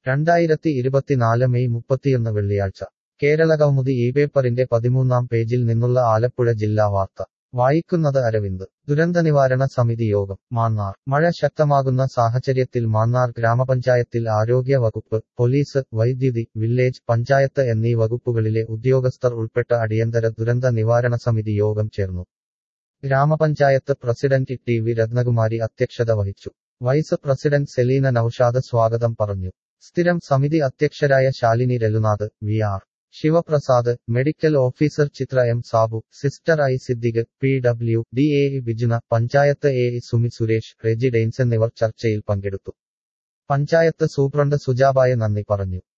രണ്ടായിരത്തി ഇരുപത്തിനാല് മെയ് മുപ്പത്തിയൊന്ന് വെള്ളിയാഴ്ച കേരളകൗമുദി ഈ പേപ്പറിന്റെ പതിമൂന്നാം പേജിൽ നിന്നുള്ള ആലപ്പുഴ ജില്ലാ വാർത്ത വായിക്കുന്നത് അരവിന്ദ് ദുരന്തനിവാരണ സമിതി യോഗം മാന്നാർ മഴ ശക്തമാകുന്ന സാഹചര്യത്തിൽ മാന്നാർ ഗ്രാമപഞ്ചായത്തിൽ ആരോഗ്യ വകുപ്പ് പോലീസ് വൈദ്യുതി വില്ലേജ് പഞ്ചായത്ത് എന്നീ വകുപ്പുകളിലെ ഉദ്യോഗസ്ഥർ ഉൾപ്പെട്ട അടിയന്തര ദുരന്ത നിവാരണ സമിതി യോഗം ചേർന്നു ഗ്രാമപഞ്ചായത്ത് പ്രസിഡന്റ് ടി വി രത്നകുമാരി അധ്യക്ഷത വഹിച്ചു വൈസ് പ്രസിഡന്റ് സെലീന നൌഷാദ് സ്വാഗതം പറഞ്ഞു സ്ഥിരം സമിതി അധ്യക്ഷരായ Shalini Raghunath V R Sivaprasad medical officer Chithra M Sabu sister I Siddique P W D A Bijuna panchayat A Sumi Suresh Reji Deins എന്നിവർ ചർച്ചയിൽ പങ്കെടുത്തു പഞ്ചായത്ത് സൂപ്രണ്ട് സുജാബായ നന്ദി പറഞ്ഞു